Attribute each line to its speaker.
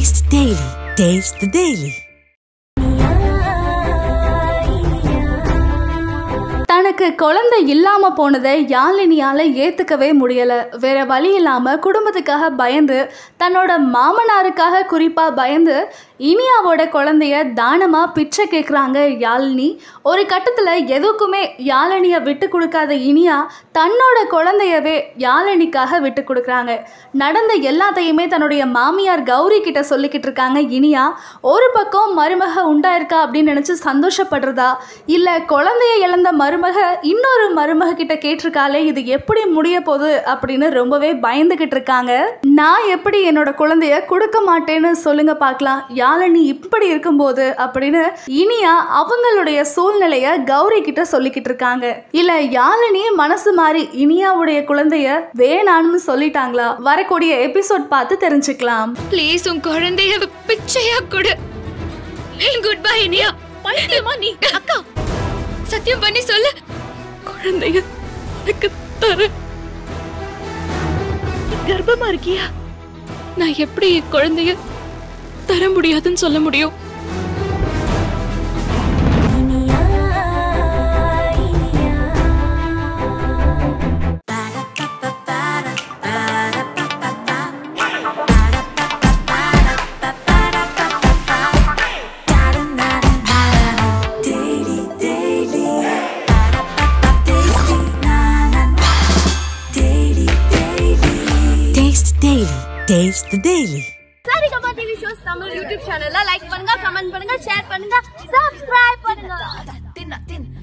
Speaker 1: Taste the Daily. Taste the Daily.
Speaker 2: தனக்கு குழந்தை இல்லாம போனதை யாழினியால ஏத்துக்கவே முடியல வேற வழி இல்லாம குடும்பத்துக்காக பயந்து தன்னோட மாமனாருக்காக குறிப்பா பயந்து இனியாவோட குழந்தைய தானமா பிச்சை கேட்குறாங்க யாழினி ஒரு கட்டத்துல எதுக்குமே யாழினிய விட்டு கொடுக்காத இனியா தன்னோட குழந்தையவே யாழினிக்காக விட்டு கொடுக்குறாங்க நடந்த எல்லாத்தையுமே தன்னுடைய மாமியார் கௌரி கிட்ட சொல்லிக்கிட்டு இருக்காங்க இனியா ஒரு பக்கம் மருமக உண்டாயிருக்கா அப்படின்னு நினைச்சு சந்தோஷப்படுறதா இல்ல குழந்தைய இழந்த மருமக இன்னொரு மருமக கிட்ட கேட்டிருக்காளே இது எப்படி முடிய போகுது அப்படின்னு ரொம்பவே பயந்துகிட்டு இருக்காங்க நான் எப்படி என்னோட குழந்தைய கொடுக்க மாட்டேன்னு சொல்லுங்க பார்க்கலாம் யாழினி இப்படி இருக்கும்போது அப்படின்னு இனியா அவங்களுடைய சூழ்நிலைய கௌரி கிட்ட சொல்லிக்கிட்டு இருக்காங்க இல்ல யாழினி மனசு மாறி இனியாவுடைய குழந்தைய வேணான்னு சொல்லிட்டாங்களா வரக்கூடிய எபிசோட் பார்த்து தெரிஞ்சுக்கலாம்
Speaker 3: ப்ளீஸ் உன் குழந்தைய பிச்சையா கொடு குட் பை இனியா பைத்தியமா நீ அக்கா சத்தியம் பண்ணி சொல்லு குழந்தைய எனக்கு தர கர்ப்பமா இருக்கியா நான் எப்படி என் குழந்தைய தர முடியாதுன்னு சொல்ல முடியும்
Speaker 1: Taste the Daily. Taste the Daily.
Speaker 4: Saregama TV shows Tamil YouTube சேனல்ல லைக் பண்ணுங்க கமெண்ட் பண்ணுங்க ஷேர் பண்ணுங்க சப்ஸ்கிரைப் பண்ணுங்க